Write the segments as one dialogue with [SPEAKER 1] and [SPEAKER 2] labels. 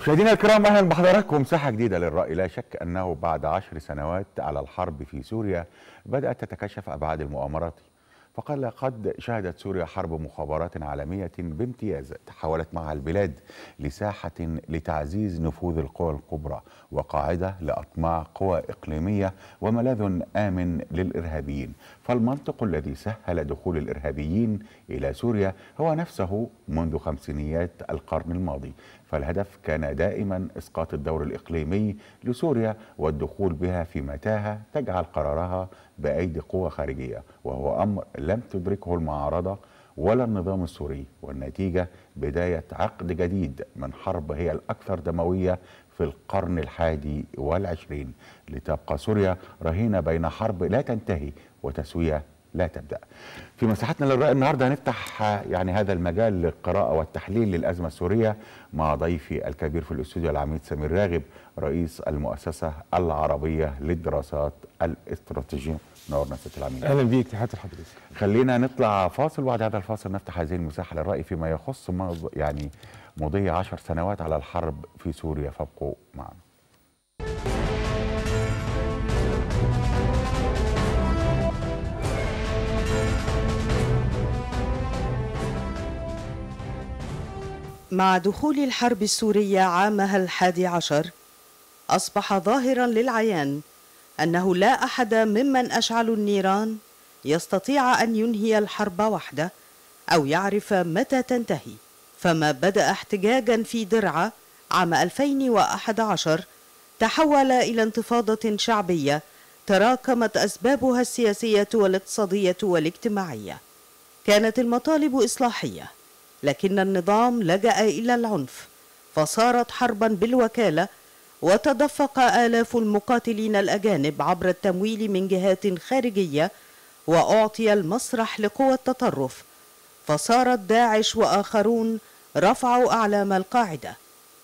[SPEAKER 1] مشاهدينا الكرام اهلا بحضراتكم مساحه جديده للراي لا شك انه بعد عشر سنوات على الحرب في سوريا بدات تتكشف ابعاد المؤامرات فقد قد شهدت سوريا حرب مخابرات عالميه بامتياز تحولت معها البلاد لساحه لتعزيز نفوذ القوى الكبرى وقاعده لاطماع قوى اقليميه وملاذ امن للارهابيين فالمنطق الذي سهل دخول الارهابيين الى سوريا هو نفسه منذ خمسينيات القرن الماضي فالهدف كان دائما اسقاط الدور الاقليمي لسوريا والدخول بها في متاهه تجعل قرارها بايدي قوى خارجيه وهو امر لم تدركه المعارضه ولا النظام السوري والنتيجه بدايه عقد جديد من حرب هي الاكثر دمويه في القرن الحادي والعشرين لتبقى سوريا رهينه بين حرب لا تنتهي وتسويه لا تبدا. في مساحتنا للرأي النهارده هنفتح يعني هذا المجال للقراءه والتحليل للازمه السوريه مع ضيفي الكبير في الاستوديو العميد سمير راغب رئيس المؤسسه العربيه للدراسات الاستراتيجيه. نورنا ست العميد.
[SPEAKER 2] اهلا بيك تحياتي لحضرتك.
[SPEAKER 1] خلينا نطلع فاصل وبعد هذا الفاصل نفتح هذه المساحه للراي فيما يخص يعني مضي عشر سنوات على الحرب في سوريا فابقوا معنا.
[SPEAKER 3] مع دخول الحرب السورية عامها الحادي عشر أصبح ظاهرا للعيان أنه لا أحد ممن أشعلوا النيران يستطيع أن ينهي الحرب وحده أو يعرف متى تنتهي فما بدأ احتجاجا في درعا عام 2011 تحول إلى انتفاضة شعبية تراكمت أسبابها السياسية والاقتصادية والاجتماعية كانت المطالب إصلاحية لكن النظام لجأ إلى العنف فصارت حربا بالوكالة وتدفق آلاف المقاتلين الأجانب عبر التمويل من جهات خارجية وأعطي المسرح لقوى التطرف فصارت داعش وآخرون رفعوا أعلام القاعدة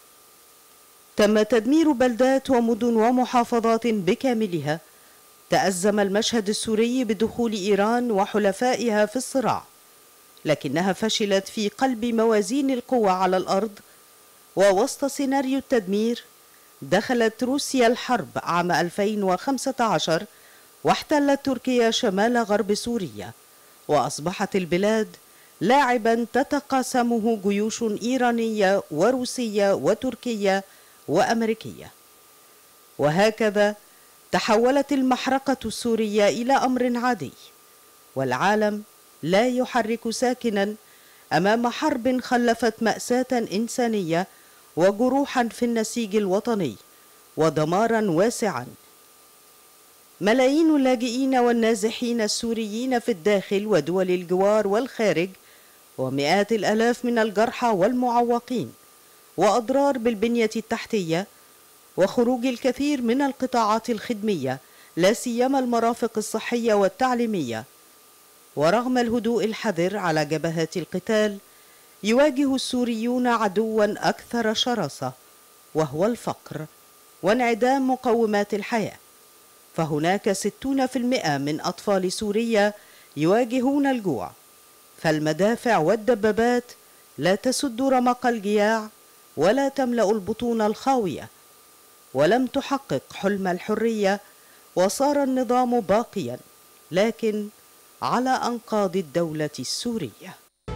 [SPEAKER 3] تم تدمير بلدات ومدن ومحافظات بكاملها تأزم المشهد السوري بدخول إيران وحلفائها في الصراع لكنها فشلت في قلب موازين القوى على الأرض ووسط سيناريو التدمير دخلت روسيا الحرب عام 2015 واحتلت تركيا شمال غرب سوريا وأصبحت البلاد لاعبا تتقاسمه جيوش إيرانية وروسية وتركية وأمريكية وهكذا تحولت المحرقة السورية إلى أمر عادي والعالم لا يحرك ساكنا امام حرب خلفت ماساه انسانيه وجروحا في النسيج الوطني ودمارا واسعا ملايين اللاجئين والنازحين السوريين في الداخل ودول الجوار والخارج ومئات الالاف من الجرحى والمعوقين واضرار بالبنيه التحتيه وخروج الكثير من القطاعات الخدميه لا سيما المرافق الصحيه والتعليميه ورغم الهدوء الحذر على جبهات القتال يواجه السوريون عدوا اكثر شراسه وهو الفقر وانعدام مقومات الحياه فهناك ستون في المئه من اطفال سوريا يواجهون الجوع فالمدافع والدبابات لا تسد رمق الجياع ولا تملا البطون الخاويه ولم تحقق حلم الحريه وصار النظام باقيا لكن على انقاض الدوله السوريه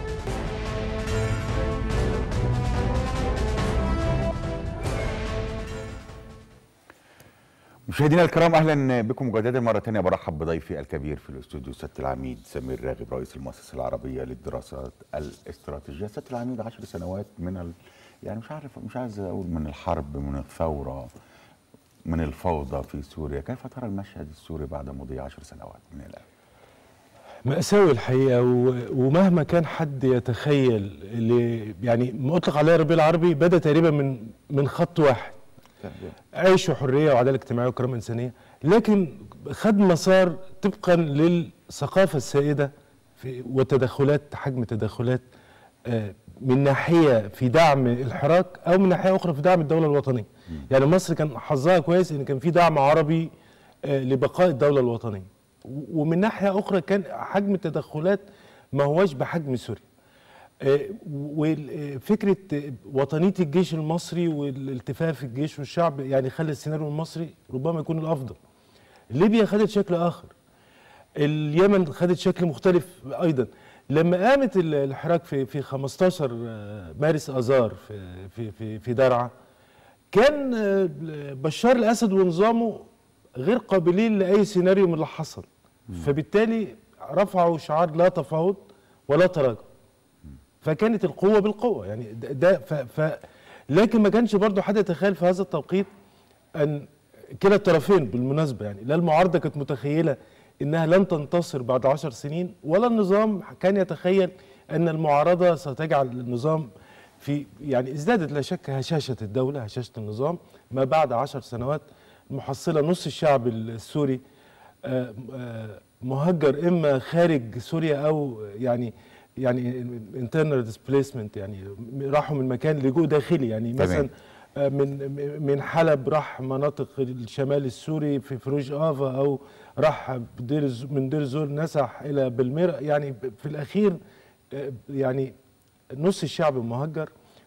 [SPEAKER 1] مشاهدينا الكرام اهلا بكم مجددا مره ثانيه برحب بضيفي الكبير في الاستوديو سياده العميد سمير راغب رئيس المؤسسه العربيه للدراسات الاستراتيجيه سياده العميد 10 سنوات من ال... يعني مش عارف مش عايز اقول من الحرب من الثوره من الفوضى في سوريا كيف ترى المشهد السوري بعد مضي 10 سنوات من الان
[SPEAKER 2] مأساوي الحقيقة ومهما كان حد يتخيل اللي يعني ما أطلق عليه الربيع العربي بدأ تقريبا من من خط واحد عيش وحرية وعدالة اجتماعية وكرامة إنسانية لكن خد مسار طبقا للثقافة السائدة في وتدخلات حجم تدخلات من ناحية في دعم الحراك أو من ناحية أخرى في دعم الدولة الوطنية يعني مصر كان حظها كويس إن كان في دعم عربي لبقاء الدولة الوطنية ومن ناحيه اخرى كان حجم التدخلات ما هوش بحجم سوريا آه، وفكره وطنيه الجيش المصري والالتفاف الجيش والشعب يعني خلى السيناريو المصري ربما يكون الافضل ليبيا خدت شكل اخر اليمن خدت شكل مختلف ايضا لما قامت ال- الحراك في في 15 مارس اذار في في في, في درعا كان آه، بشار الاسد ونظامه غير قابلين لاي سيناريو من اللي حصل فبالتالي رفعوا شعار لا تفاوض ولا تراجع فكانت القوه بالقوه يعني ده, ده ف, ف لكن ما كانش برضه حد يتخيل في هذا التوقيت ان كلا الطرفين بالمناسبه يعني لا المعارضه كانت متخيله انها لن تنتصر بعد عشر سنين ولا النظام كان يتخيل ان المعارضه ستجعل النظام في يعني ازدادت لا شك هشاشه الدوله هشاشه النظام ما بعد عشر سنوات محصله نص الشعب السوري آه، آه، مهجر اما خارج سوريا او يعني يعني internal displacement يعني راحوا من مكان لجوء داخلي يعني
[SPEAKER 1] تمام.
[SPEAKER 2] مثلا آه، من من حلب راح مناطق الشمال السوري في فروج افا او راح دير الز- من دير زور نسح الى بالميرا يعني في الاخير آه، يعني نص الشعب مهجر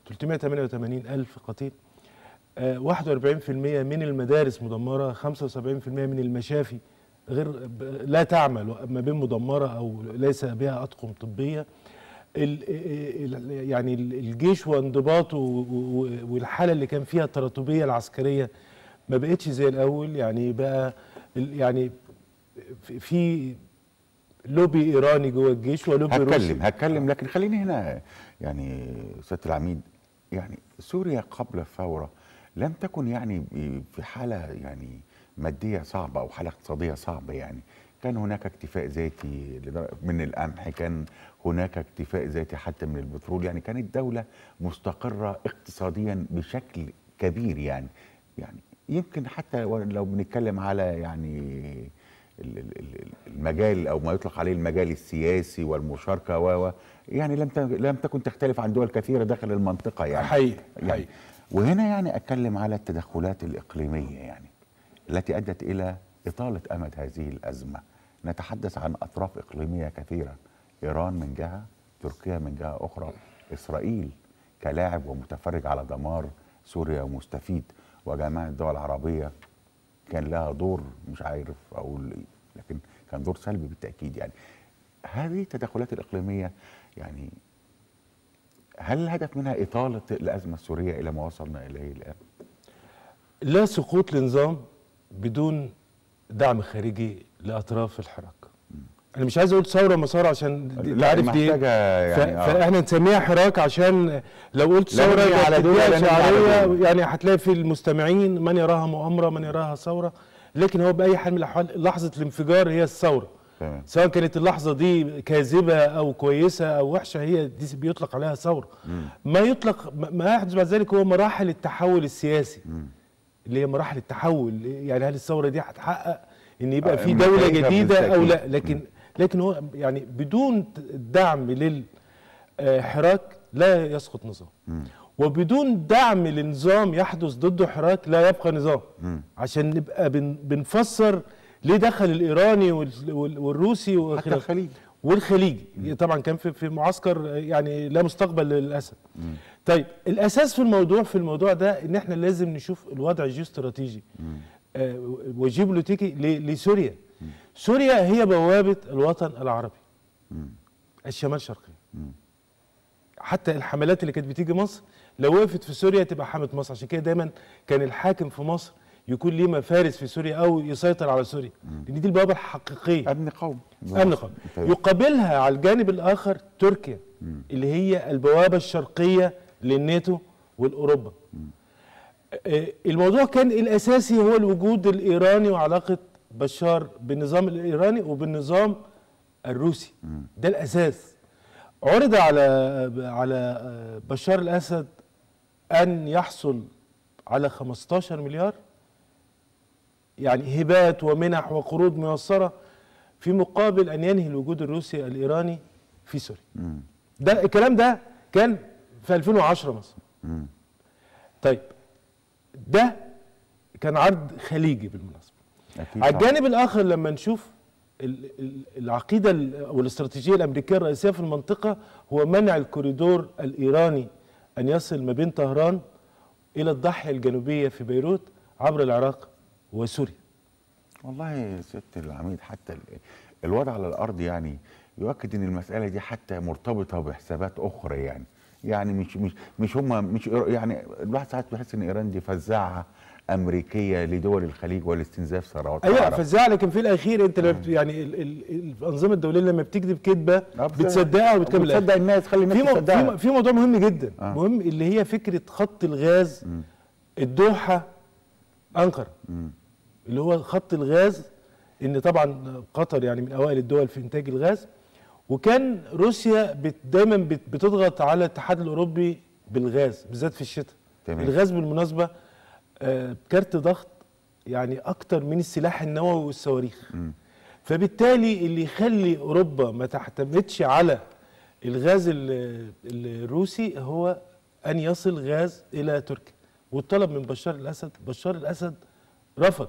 [SPEAKER 2] 388 الف قتيل آه، 41% من المدارس مدمره 75% من المشافي غير ب- لا تعمل ما بين مدمره او ليس بها اطقم طبيه ال- ال- يعني الجيش وانضباطه و- و- والحاله اللي كان فيها التراتبيه العسكريه ما بقتش زي الاول يعني بقى ال- يعني في- في لوبي ايراني جوه الجيش ولوبي روسي
[SPEAKER 1] هتكلم هتكلم لكن خليني هنا يعني سياده العميد يعني سوريا قبل الثوره لم تكن يعني في حاله يعني ماديه صعبه او حاله اقتصاديه صعبه يعني كان هناك اكتفاء ذاتي لدر- من القمح كان هناك اكتفاء ذاتي حتى من البترول يعني كانت دوله مستقره اقتصاديا بشكل كبير يعني يعني يمكن حتى لو بنتكلم على يعني ال- ال- ال- المجال او ما يطلق عليه المجال السياسي والمشاركه و و- يعني لم ت- لم تكن تختلف عن دول كثيره داخل المنطقه يعني
[SPEAKER 2] حقيقي،
[SPEAKER 1] يعني
[SPEAKER 2] حقيقي.
[SPEAKER 1] وهنا يعني اتكلم على التدخلات الاقليميه يعني التي ادت الى اطاله امد هذه الازمه نتحدث عن اطراف اقليميه كثيره ايران من جهه تركيا من جهه اخرى اسرائيل كلاعب ومتفرج على دمار سوريا ومستفيد وجماعه الدول العربيه كان لها دور مش عارف اقول ايه لكن كان دور سلبي بالتاكيد يعني هذه التدخلات الاقليميه يعني هل الهدف منها اطاله الازمه السوريه الى ما وصلنا اليه الان؟
[SPEAKER 2] لا سقوط لنظام بدون دعم خارجي لاطراف الحراك انا مش عايز اقول ثوره مسار عشان دي-
[SPEAKER 1] لا،
[SPEAKER 2] تعرف دي
[SPEAKER 1] محتاجة يعني، آه.
[SPEAKER 2] فاحنا نسميها حراك عشان لو قلت
[SPEAKER 1] لا
[SPEAKER 2] ثوره
[SPEAKER 1] نبني على
[SPEAKER 2] على
[SPEAKER 1] دول ولا نبني على
[SPEAKER 2] شعاريه
[SPEAKER 1] دول.
[SPEAKER 2] يعني هتلاقي في المستمعين من يراها مؤامره من يراها ثوره لكن هو باي حال من الاحوال لحظه الانفجار هي الثوره
[SPEAKER 1] تمام.
[SPEAKER 2] سواء كانت اللحظه دي كاذبه او كويسه او وحشه هي دي بيطلق عليها ثوره ما يطلق ما- ما يحدث بعد ذلك هو مراحل التحول السياسي اللي هي مراحل التحول يعني هل الثوره دي هتحقق ان يبقى
[SPEAKER 1] آه،
[SPEAKER 2] في دوله
[SPEAKER 1] نتائجها
[SPEAKER 2] جديده او لا
[SPEAKER 1] بالتأكيد.
[SPEAKER 2] لكن لكن هو يعني بدون دعم للحراك لا يسقط نظام وبدون دعم لنظام يحدث ضده حراك لا يبقى نظام عشان نبقى بن بنفسر ليه دخل الايراني وال- وال- والروسي
[SPEAKER 1] حتى
[SPEAKER 2] وخلافه.
[SPEAKER 1] الخليج
[SPEAKER 2] والخليجي طبعا كان في في معسكر يعني لا مستقبل للاسد طيب الاساس في الموضوع في الموضوع ده ان احنا لازم نشوف الوضع الجيوستراتيجي آه وجيوبوليتيكي ل- لسوريا سوريا هي بوابه الوطن العربي الشمال الشرقي حتى الحملات اللي كانت بتيجي مصر لو وقفت في سوريا تبقى حامة مصر عشان كده دايما كان الحاكم في مصر يكون ليه مفارس في سوريا او يسيطر على سوريا لان دي البوابه الحقيقيه
[SPEAKER 1] امن قومي
[SPEAKER 2] امن قومي
[SPEAKER 1] طيب.
[SPEAKER 2] يقابلها على الجانب الاخر تركيا اللي هي البوابه الشرقيه للناتو والاوروبا آه، الموضوع كان الاساسي هو الوجود الايراني وعلاقه بشار بالنظام الايراني وبالنظام الروسي ده الاساس عرض على على آه، بشار الاسد ان يحصل على 15 مليار يعني هبات ومنح وقروض ميسره في مقابل ان ينهي الوجود الروسي الايراني في سوريا. ده الكلام ده كان في 2010 مثلا. طيب ده كان عرض خليجي بالمناسبه.
[SPEAKER 1] أكيد
[SPEAKER 2] على
[SPEAKER 1] طبعاً.
[SPEAKER 2] الجانب الاخر لما نشوف ال- ال- العقيده ال- او الاستراتيجيه الامريكيه الرئيسيه في المنطقه هو منع الكوريدور الايراني ان يصل ما بين طهران الى الضاحيه الجنوبيه في بيروت عبر العراق وسوريا
[SPEAKER 1] والله يا ست العميد حتى ال- الوضع على الارض يعني يؤكد ان المساله دي حتى مرتبطه بحسابات اخرى يعني يعني مش مش مش هم مش إير- يعني الواحد ساعات بيحس ان ايران دي فزاعه امريكيه لدول الخليج والاستنزاف ثروات
[SPEAKER 2] ايوه
[SPEAKER 1] العرب.
[SPEAKER 2] فزاع لكن في الاخير انت لما بت- يعني ال- ال- الانظمه الدوليه لما بتكذب كذبه
[SPEAKER 1] آه، بس-
[SPEAKER 2] بتصدقها وبتكمل
[SPEAKER 1] بتصدق الناس خلي الناس
[SPEAKER 2] في مو في,
[SPEAKER 1] تصدقها
[SPEAKER 2] مو في موضوع مهم جدا
[SPEAKER 1] آه.
[SPEAKER 2] مهم اللي هي فكره خط الغاز الدوحه انقره اللي هو خط الغاز ان طبعا قطر يعني من اوائل الدول في انتاج الغاز وكان روسيا بت دايما بت بتضغط على الاتحاد الاوروبي بالغاز بالذات في الشتاء
[SPEAKER 1] تمام.
[SPEAKER 2] الغاز بالمناسبه آه، كارت ضغط يعني اكتر من السلاح النووي والصواريخ فبالتالي اللي يخلي اوروبا ما تعتمدش على الغاز ال- الروسي هو ان يصل غاز الى تركيا والطلب من بشار الاسد بشار الاسد رفض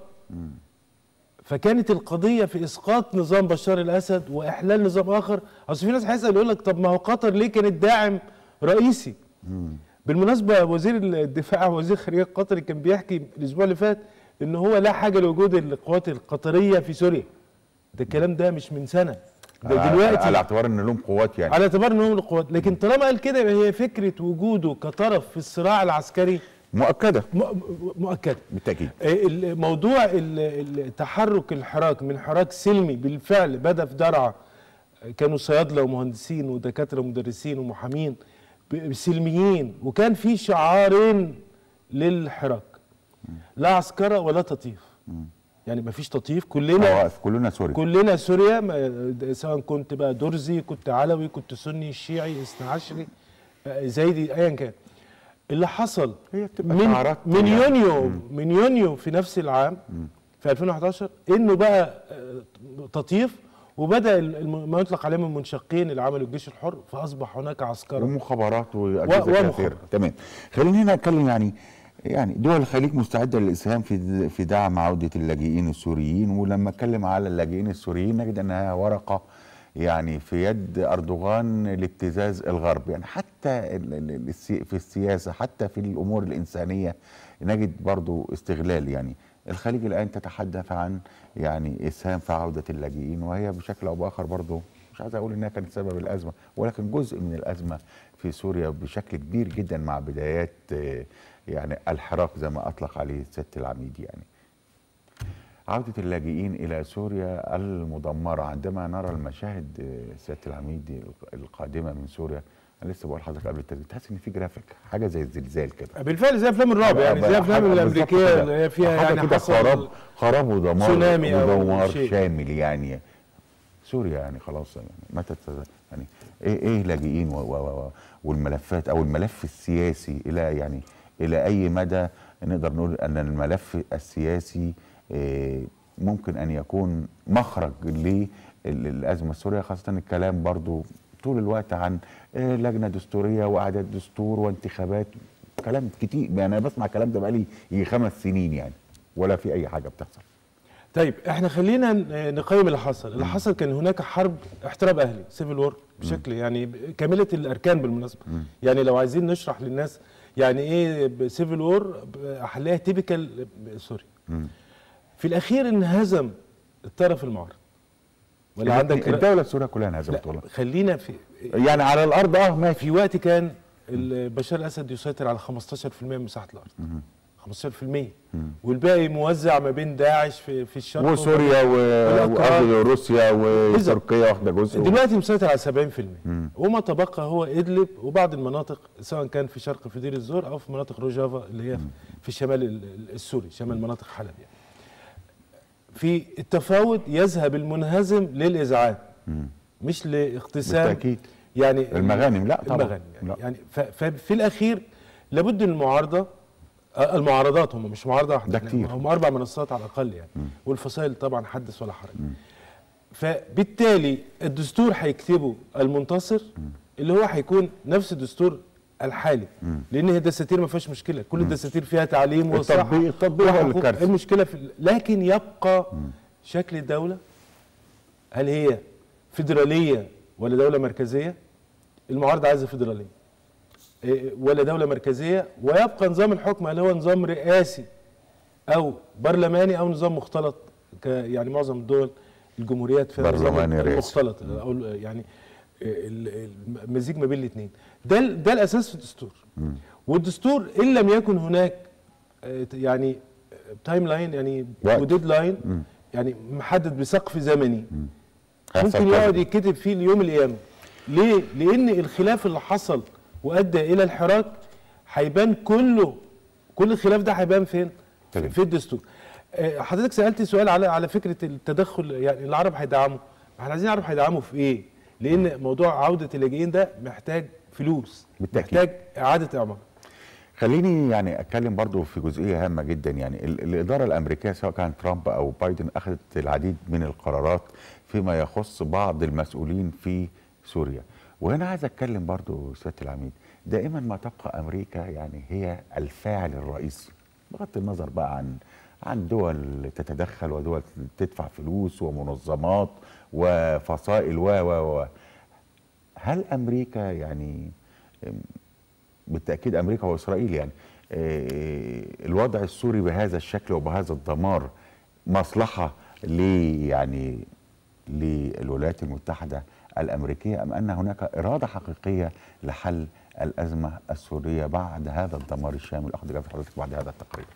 [SPEAKER 2] فكانت القضيه في اسقاط نظام بشار الاسد واحلال نظام اخر اصل في ناس هيسال يقول لك طب ما هو قطر ليه كانت داعم رئيسي بالمناسبه وزير الدفاع وزير الخارجيه القطري كان بيحكي الاسبوع اللي فات ان هو لا حاجه لوجود القوات القطريه في سوريا ده الكلام ده مش من سنه ده
[SPEAKER 1] على-
[SPEAKER 2] دلوقتي
[SPEAKER 1] على اعتبار ان لهم قوات يعني
[SPEAKER 2] على اعتبار ان هم القوات لكن طالما قال كده يبقى هي فكره وجوده كطرف في الصراع العسكري
[SPEAKER 1] مؤكده
[SPEAKER 2] م- م- مؤكده
[SPEAKER 1] بالتاكيد
[SPEAKER 2] الموضوع ال- التحرك الحراك من حراك سلمي بالفعل بدا في درعا كانوا صيادله ومهندسين ودكاتره ومدرسين ومحامين ب- سلميين وكان في شعارين للحراك لا عسكره ولا تطيف يعني ما فيش تطيف كلنا
[SPEAKER 1] واقف كلنا سوري
[SPEAKER 2] كلنا سوريا ما- سواء كنت بقى درزي كنت علوي كنت سني شيعي اثنى عشري آه، زيدي ايا كان اللي حصل
[SPEAKER 1] هي بتبقى
[SPEAKER 2] من
[SPEAKER 1] شعارات
[SPEAKER 2] من
[SPEAKER 1] يعني.
[SPEAKER 2] يونيو من يونيو في نفس العام في 2011 انه بقى آه، تطيف وبدا الم- ما يطلق عليهم المنشقين اللي عملوا الجيش الحر فاصبح هناك عسكره
[SPEAKER 1] ومخابرات
[SPEAKER 2] و-
[SPEAKER 1] واجهزه
[SPEAKER 2] ومخابرات.
[SPEAKER 1] كثيره تمام خلينا هنا نتكلم يعني يعني دول الخليج مستعده للاسهام في في دعم عوده اللاجئين السوريين ولما اتكلم على اللاجئين السوريين نجد انها ورقه يعني في يد اردوغان لابتزاز الغرب يعني حتى ال- ال- السي- في السياسه حتى في الامور الانسانيه نجد برضو استغلال يعني الخليج الان تتحدث عن يعني اسهام في عوده اللاجئين وهي بشكل او باخر برضو مش عايز اقول انها كانت سبب الازمه ولكن جزء من الازمه في سوريا بشكل كبير جدا مع بدايات آه، يعني الحراك زي ما اطلق عليه سياده العميد يعني. عودة اللاجئين إلى سوريا المدمرة عندما نرى المشاهد آه، سيادة العميد القادمة من سوريا أنا لسه بقول لحضرتك قبل التسجيل تحس إن في جرافيك حاجة زي الزلزال كده
[SPEAKER 2] بالفعل زي افلام الرعب يعني زي افلام
[SPEAKER 1] حاجة
[SPEAKER 2] الامريكيه
[SPEAKER 1] بالظبط
[SPEAKER 2] اللي هي فيها
[SPEAKER 1] كده. حاجة
[SPEAKER 2] يعني
[SPEAKER 1] كده خراب
[SPEAKER 2] حصل
[SPEAKER 1] خراب ودمار
[SPEAKER 2] تسونامي أو
[SPEAKER 1] ودمار
[SPEAKER 2] شيء.
[SPEAKER 1] شامل يعني سوريا يعني خلاص يعني متى تت- يعني ايه ايه لاجئين و- و- و- والملفات او الملف السياسي الى يعني الى اي مدى نقدر نقول ان الملف السياسي آه، ممكن ان يكون مخرج للازمه السوريه خاصه الكلام برضو طول الوقت عن آه، لجنه دستوريه واعداد دستور وانتخابات كلام كتير يعني انا بسمع الكلام ده بقالي يجي خمس سنين يعني ولا في اي حاجه بتحصل
[SPEAKER 2] طيب احنا خلينا ن- نقيم اللي حصل اللي حصل كان هناك حرب احتراب اهلي سيفل وور بشكل يعني ب- كامله الاركان بالمناسبه يعني لو عايزين نشرح للناس يعني ايه سيفل وور هنلاقيها تيبيكال سوري في الاخير انهزم الطرف المعارض ولا عندك
[SPEAKER 1] الدوله السوريه كلها
[SPEAKER 2] لا
[SPEAKER 1] انهزمت والله
[SPEAKER 2] خلينا في
[SPEAKER 1] يعني على الارض اه ماشي
[SPEAKER 2] في وقت كان ال- بشار الاسد يسيطر على 15% من مساحه الارض 15% والباقي موزع ما بين داعش في في الشرق
[SPEAKER 1] وسوريا و-
[SPEAKER 2] والأكراد.
[SPEAKER 1] وروسيا وتركيا واخده جزء
[SPEAKER 2] دلوقتي مسيطر على 70% وما تبقى هو ادلب وبعض المناطق سواء كان في شرق في دير الزور او في مناطق روجافا اللي هي في الشمال ال- ال- السوري شمال مناطق حلب يعني. في التفاوض يذهب المنهزم للازعاج مش لاغتسام
[SPEAKER 1] بالتأكيد.
[SPEAKER 2] يعني
[SPEAKER 1] المغانم، لا طبعا.
[SPEAKER 2] المغانم يعني,
[SPEAKER 1] لا.
[SPEAKER 2] يعني ف- ففي الاخير لابد ان المعارضه آه، المعارضات هم مش معارضه واحده
[SPEAKER 1] ده
[SPEAKER 2] إحنا-
[SPEAKER 1] كتير.
[SPEAKER 2] هم اربع منصات على الاقل يعني والفصائل طبعا حدث ولا حرج فبالتالي الدستور هيكتبه المنتصر اللي هو هيكون نفس الدستور الحالي لان هي الدساتير ما فيهاش مشكله كل الدساتير فيها تعليم وصحه
[SPEAKER 1] التطبيق- التطبيق هو
[SPEAKER 2] وحقوق.
[SPEAKER 1] الكارثة.
[SPEAKER 2] المشكله في لكن يبقى شكل الدوله هل هي فيدراليه ولا دوله مركزيه المعارضه عايزه فيدراليه إيه، ولا دوله مركزيه ويبقى نظام الحكم هل هو نظام رئاسي او برلماني او نظام مختلط ك يعني معظم الدول الجمهوريات فيها نظام
[SPEAKER 1] برلماني رئاسي.
[SPEAKER 2] مختلط او ال- يعني ال- ال- المزيج ما بين الاثنين ده ال- ده الاساس في الدستور والدستور ان لم يكن هناك آه، يعني تايم لاين يعني
[SPEAKER 1] وقت.
[SPEAKER 2] وديد لاين يعني محدد بسقف زمني
[SPEAKER 1] هيحصل
[SPEAKER 2] ممكن
[SPEAKER 1] كذا.
[SPEAKER 2] يقعد يتكتب فيه ليوم القيامه ليه لان الخلاف اللي حصل وادى الى الحراك هيبان كله كل الخلاف ده هيبان فين
[SPEAKER 1] تمام.
[SPEAKER 2] في الدستور آه، حضرتك سالت سؤال على على فكره التدخل يعني العرب هيدعموا احنا عايزين نعرف هيدعموا في ايه لان موضوع عوده اللاجئين ده محتاج فلوس
[SPEAKER 1] بالتأكيد.
[SPEAKER 2] محتاج اعاده اعمار
[SPEAKER 1] خليني يعني اتكلم برضو في جزئيه هامه جدا يعني ال- الاداره الامريكيه سواء كان ترامب او بايدن اخذت العديد من القرارات فيما يخص بعض المسؤولين في سوريا وهنا عايز اتكلم برضو سياده العميد دائما ما تبقى امريكا يعني هي الفاعل الرئيسي بغض النظر بقى عن عن دول تتدخل ودول تدفع فلوس ومنظمات وفصائل و و و هل امريكا يعني بالتاكيد امريكا واسرائيل يعني آه، الوضع السوري بهذا الشكل وبهذا الدمار مصلحه ل يعني للولايات المتحده الامريكيه ام ان هناك اراده حقيقيه لحل الازمه السوريه بعد هذا الدمار الشامل اخذ اجابه حضرتك بعد هذا التقرير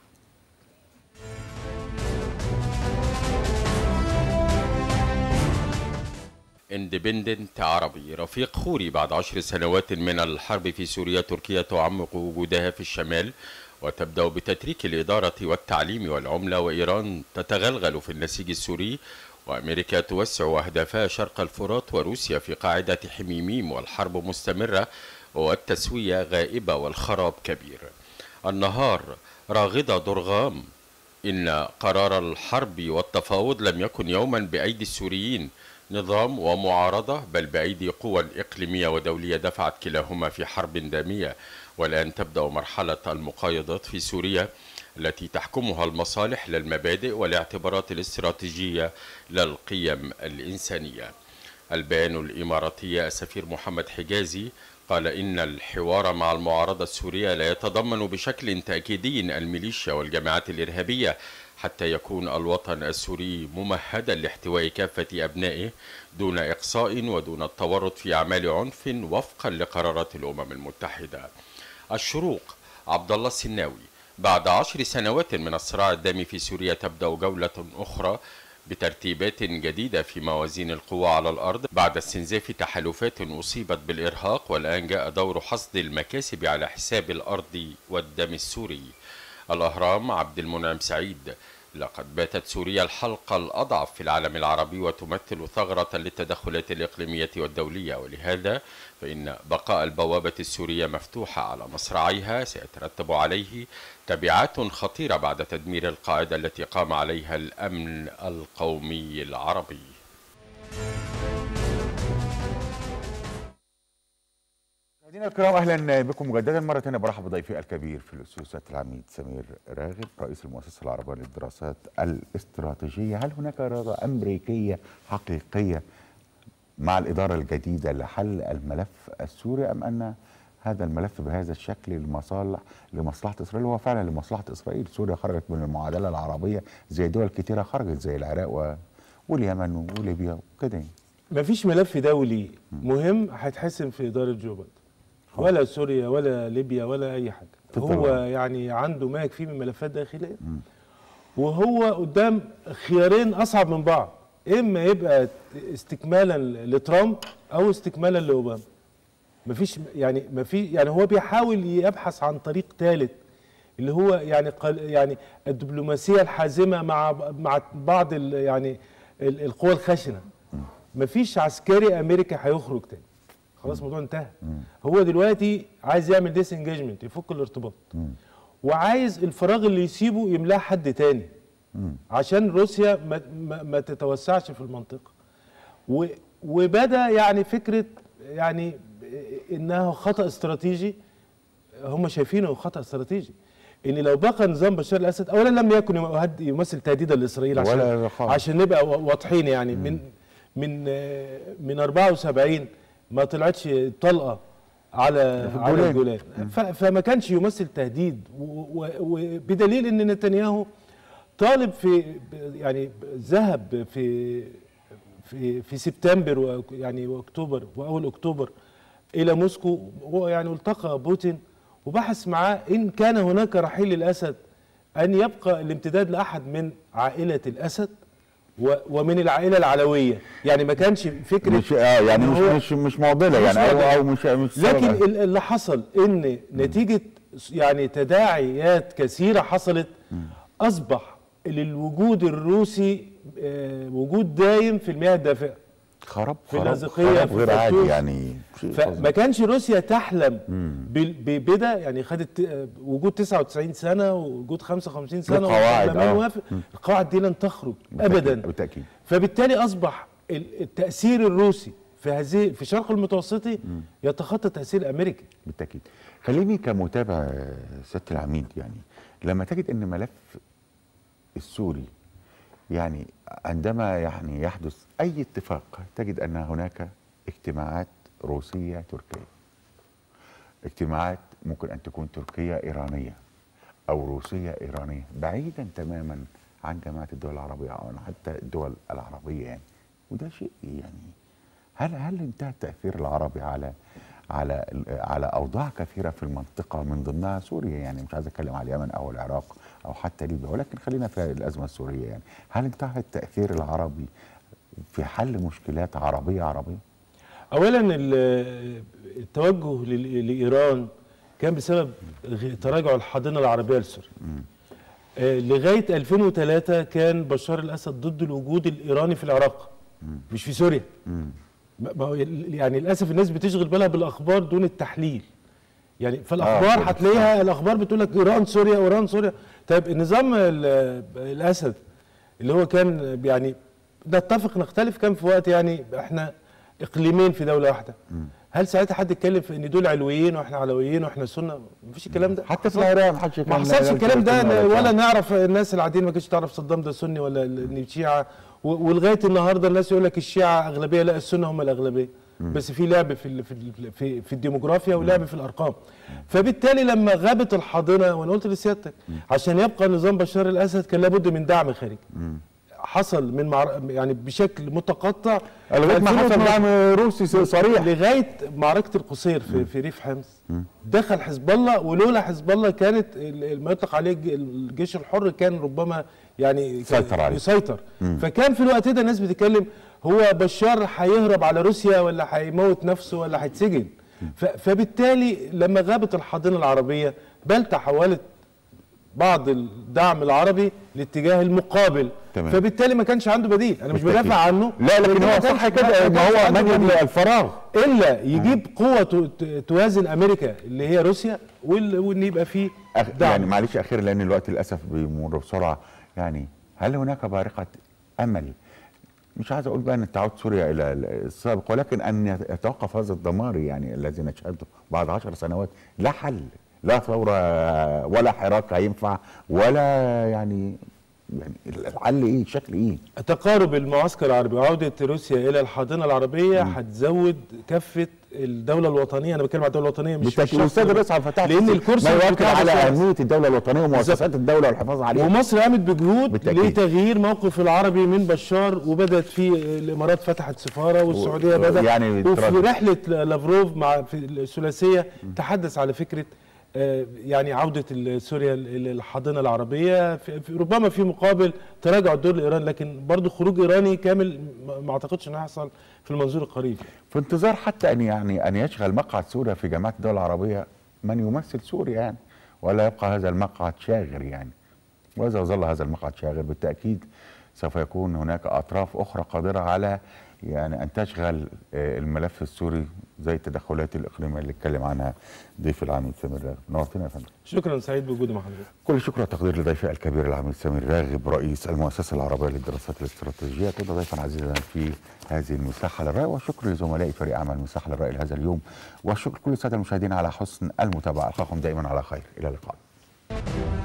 [SPEAKER 4] اندبندنت عربي رفيق خوري بعد عشر سنوات من الحرب في سوريا تركيا تعمق وجودها في الشمال وتبدأ بتتريك الإدارة والتعليم والعملة وإيران تتغلغل في النسيج السوري وأمريكا توسع أهدافها شرق الفرات وروسيا في قاعدة حميميم والحرب مستمرة والتسوية غائبة والخراب كبير النهار راغدة ضرغام إن قرار الحرب والتفاوض لم يكن يوما بأيدي السوريين نظام ومعارضة بل بأيدي قوى إقليمية ودولية دفعت كلاهما في حرب دامية والآن تبدأ مرحلة المقايضات في سوريا التي تحكمها المصالح لا المبادئ والاعتبارات الاستراتيجية لا القيم الإنسانية البيان الإماراتي السفير محمد حجازي قال إن الحوار مع المعارضة السورية لا يتضمن بشكل تأكيدي الميليشيا والجماعات الإرهابية حتى يكون الوطن السوري ممهدا لاحتواء كافة أبنائه دون إقصاء ودون التورط في أعمال عنف وفقا لقرارات الأمم المتحدة الشروق عبد الله السناوي بعد عشر سنوات من الصراع الدامي في سوريا تبدأ جولة أخرى بترتيبات جديدة في موازين القوى على الأرض بعد استنزاف تحالفات أصيبت بالإرهاق والآن جاء دور حصد المكاسب على حساب الأرض والدم السوري الأهرام عبد المنعم سعيد لقد باتت سوريا الحلقة الأضعف في العالم العربي وتمثل ثغرة للتدخلات الإقليمية والدولية ولهذا فإن بقاء البوابة السورية مفتوحة على مصراعيها سيترتب عليه تبعات خطيرة بعد تدمير القاعدة التي قام عليها الأمن القومي العربي
[SPEAKER 1] مشاهدينا الكرام اهلا بكم مجددا مره ثانيه برحب بضيفي الكبير في الاستاذ سياده العميد سمير راغب رئيس المؤسسه العربيه للدراسات الاستراتيجيه هل هناك اراده امريكيه حقيقيه مع الاداره الجديده لحل الملف السوري ام ان هذا الملف بهذا الشكل لمصالح لمصلحه اسرائيل هو فعلا لمصلحه اسرائيل سوريا خرجت من المعادله العربيه زي دول كثيره خرجت زي العراق و... واليمن وليبيا وكده يعني.
[SPEAKER 2] مفيش ملف دولي مهم هيتحسم في اداره جو بايدن ولا سوريا ولا ليبيا ولا اي حاجه
[SPEAKER 1] بالطبع.
[SPEAKER 2] هو يعني عنده ما يكفيه من ملفات داخليه وهو قدام خيارين اصعب من بعض اما يبقى استكمالا لترامب او استكمالا لاوباما مفيش يعني مفي يعني هو بيحاول يبحث عن طريق ثالث اللي هو يعني قل يعني الدبلوماسيه الحازمه مع مع بعض ال يعني ال- القوى الخشنه مفيش عسكري امريكي هيخرج تاني خلاص الموضوع انتهى هو دلوقتي عايز يعمل ديس انجيجمنت يفك الارتباط وعايز الفراغ اللي يسيبه يملاه حد تاني عشان روسيا ما, ما, ما تتوسعش في المنطقه و وبدا يعني فكره يعني انها خطا استراتيجي هم شايفينه خطا استراتيجي ان لو بقى نظام بشار الاسد اولا لم يكن يمهد- يمثل تهديدا لاسرائيل عشان
[SPEAKER 1] ولا خالص.
[SPEAKER 2] عشان نبقى وا- واضحين يعني من من آه، من 74 ما طلعتش طلقه على على
[SPEAKER 1] الجولان.
[SPEAKER 2] الجولان ف- فما كانش يمثل تهديد و- و- وبدليل ان نتنياهو طالب في يعني ذهب في في في سبتمبر و- يعني واكتوبر واول اكتوبر الى موسكو ويعني والتقى بوتين وبحث معاه ان كان هناك رحيل للاسد ان يبقى الامتداد لاحد من عائله الاسد و- ومن العائله العلويه يعني ما كانش فكره
[SPEAKER 1] مش اه يعني
[SPEAKER 2] إن
[SPEAKER 1] مش
[SPEAKER 2] هو-
[SPEAKER 1] مش مش معضله
[SPEAKER 2] مش
[SPEAKER 1] يعني او
[SPEAKER 2] معضلة.
[SPEAKER 1] او مش مش
[SPEAKER 2] لكن
[SPEAKER 1] سبب.
[SPEAKER 2] ال- اللي حصل ان نتيجه يعني تداعيات كثيره حصلت اصبح للوجود الروسي آه، وجود دايم في المياه الدافئه
[SPEAKER 1] خراب
[SPEAKER 2] في
[SPEAKER 1] خراب
[SPEAKER 2] اللاذقية،
[SPEAKER 1] خراب
[SPEAKER 2] في
[SPEAKER 1] غير عادي
[SPEAKER 2] الخرطوم.
[SPEAKER 1] يعني شيء
[SPEAKER 2] فما
[SPEAKER 1] فظيع.
[SPEAKER 2] كانش روسيا تحلم بال- ببدا يعني خدت آه، وجود 99 سنه ووجود 55 سنه
[SPEAKER 1] القواعد،
[SPEAKER 2] والبرلمان
[SPEAKER 1] آه.
[SPEAKER 2] وافق القواعد دي لن تخرج
[SPEAKER 1] بالتأكيد-
[SPEAKER 2] ابدا
[SPEAKER 1] بالتاكيد
[SPEAKER 2] فبالتالي اصبح ال- التاثير الروسي في هذه في الشرق المتوسطي يتخطى التاثير الامريكي
[SPEAKER 1] بالتاكيد خليني كمتابع آه، سياده العميد يعني لما تجد ان ملف السوري يعني عندما يعني يحدث اي اتفاق تجد ان هناك اجتماعات روسيه تركيه اجتماعات ممكن ان تكون تركيه ايرانيه او روسيه ايرانيه بعيدا تماما عن جماعه الدول العربيه او حتى الدول العربيه يعني وده شيء يعني هل هل انتهى التاثير العربي على على على اوضاع كثيره في المنطقه من ضمنها سوريا يعني مش عايز اتكلم على اليمن او العراق او حتى ليبيا ولكن خلينا في الازمه السوريه يعني هل انتهى التاثير العربي في حل مشكلات عربيه عربيه؟
[SPEAKER 2] اولا ال- التوجه لل- لايران كان بسبب غ- تراجع الحاضنه العربيه لسوريا آه، لغايه 2003 كان بشار الاسد ضد الوجود الايراني في العراق مش في سوريا ما ما هو ال- يعني للاسف الناس بتشغل بالها بالاخبار دون التحليل يعني
[SPEAKER 1] آه،
[SPEAKER 2] فالاخبار
[SPEAKER 1] كده.
[SPEAKER 2] هتلاقيها الاخبار بتقول لك ايران سوريا ايران سوريا طيب النظام ال- الاسد اللي هو كان يعني نتفق نختلف كان في وقت يعني احنا اقليمين في دوله واحده هل ساعتها حد اتكلم في ان دول علويين واحنا علويين واحنا سنه مفيش الكلام ده
[SPEAKER 1] حتى في العراق ما حدش
[SPEAKER 2] ما
[SPEAKER 1] كان-
[SPEAKER 2] حصلش الكلام ده
[SPEAKER 1] ولا
[SPEAKER 2] ولا
[SPEAKER 1] بتاع.
[SPEAKER 2] نعرف الناس العاديين ما كانتش تعرف صدام ده سني ولا ال- شيعه و- ولغايه النهارده الناس يقول لك الشيعه اغلبيه لا السنه هم الاغلبيه بس في لعب في ال- في ال- في, في الديموغرافيا ولعب في الارقام فبالتالي لما غابت الحاضنه وانا قلت لسيادتك عشان يبقى نظام بشار الاسد كان لابد من دعم خارجي حصل من معر... يعني بشكل متقطع
[SPEAKER 1] لغايه ما حصل
[SPEAKER 2] 2012
[SPEAKER 1] دعم روسي صريح
[SPEAKER 2] لغايه معركه القصير في, في ريف حمص دخل حزب الله ولولا حزب الله كانت ال- ما يطلق عليه الج- الجيش الحر كان ربما يعني
[SPEAKER 1] يسيطر عليه.
[SPEAKER 2] يسيطر فكان في الوقت ده الناس بتتكلم هو بشار هيهرب على روسيا ولا هيموت نفسه ولا هيتسجن ف- فبالتالي لما غابت الحاضنه العربيه بل تحولت بعض الدعم العربي لاتجاه المقابل
[SPEAKER 1] تمام.
[SPEAKER 2] فبالتالي ما كانش عنده بديل انا مش
[SPEAKER 1] بالتأكيد.
[SPEAKER 2] بدافع عنه
[SPEAKER 1] لا لكن
[SPEAKER 2] ما
[SPEAKER 1] هو
[SPEAKER 2] كانش-
[SPEAKER 1] صح كده ان
[SPEAKER 2] كانش
[SPEAKER 1] هو
[SPEAKER 2] عنده
[SPEAKER 1] مجد
[SPEAKER 2] بديل.
[SPEAKER 1] الفراغ
[SPEAKER 2] الا يجيب قوه ت- ت- توازن امريكا اللي هي روسيا وال- وان يبقى فيه
[SPEAKER 1] أخ...
[SPEAKER 2] دعم
[SPEAKER 1] يعني معلش اخيرا لان الوقت للاسف بيمر بسرعه يعني هل هناك بارقه امل مش عايز اقول بقى ان تعود سوريا الى السابق ولكن ان يتوقف هذا الدمار يعني الذي نشهده بعد عشر سنوات لا حل لا ثوره ولا حراك هينفع ولا يعني يعني الحل ايه شكل ايه
[SPEAKER 2] تقارب المعسكر العربي وعوده روسيا الى الحاضنه العربيه هتزود كفه الدوله الوطنيه انا بتكلم على الدوله الوطنيه مش
[SPEAKER 1] بالتاكيد
[SPEAKER 2] مش شخص
[SPEAKER 1] الاستاذ
[SPEAKER 2] بس.
[SPEAKER 1] الرئيس عبد الفتاح
[SPEAKER 2] لان
[SPEAKER 1] السيسي
[SPEAKER 2] الكرسي
[SPEAKER 1] ما يؤكد
[SPEAKER 2] بتاع
[SPEAKER 1] على
[SPEAKER 2] بس-
[SPEAKER 1] اهميه الدوله الوطنيه ومؤسسات الدوله والحفاظ عليها
[SPEAKER 2] ومصر قامت بجهود
[SPEAKER 1] بالتأكيد.
[SPEAKER 2] لتغيير موقف العربي من بشار وبدات في الامارات فتحت سفاره والسعوديه
[SPEAKER 1] و-
[SPEAKER 2] بدات
[SPEAKER 1] يعني
[SPEAKER 2] وفي
[SPEAKER 1] تردد.
[SPEAKER 2] رحله لافروف مع في الثلاثيه تحدث على فكره آه، يعني عوده ال- سوريا الى الحاضنه العربيه في في- ربما في مقابل تراجع الدور لايران لكن برضه خروج ايراني كامل ما- ما اعتقدش انه هيحصل في المنظور القريب
[SPEAKER 1] في انتظار حتى ان يعني ان يشغل مقعد سوريا في جامعه الدول العربيه من يمثل سوريا يعني ولا يبقى هذا المقعد شاغر يعني واذا ظل هذا المقعد شاغر بالتاكيد سوف يكون هناك اطراف اخرى قادره على يعني ان تشغل آه، الملف السوري زي التدخلات الاقليميه اللي اتكلم عنها ضيف العميد سمير راغب نورتنا يا فندم
[SPEAKER 2] شكرا سعيد بوجودي مع حضرتك
[SPEAKER 1] كل الشكر والتقدير لضيفي الكبير العميد سمير راغب رئيس المؤسسه العربيه للدراسات الاستراتيجيه كنت ضيفا عزيزا في هذه المساحه للراي والشكر لزملائي فريق عمل المساحه للراي لهذا اليوم والشكر كل الساده المشاهدين على حسن المتابعه القاكم دائما على خير الى اللقاء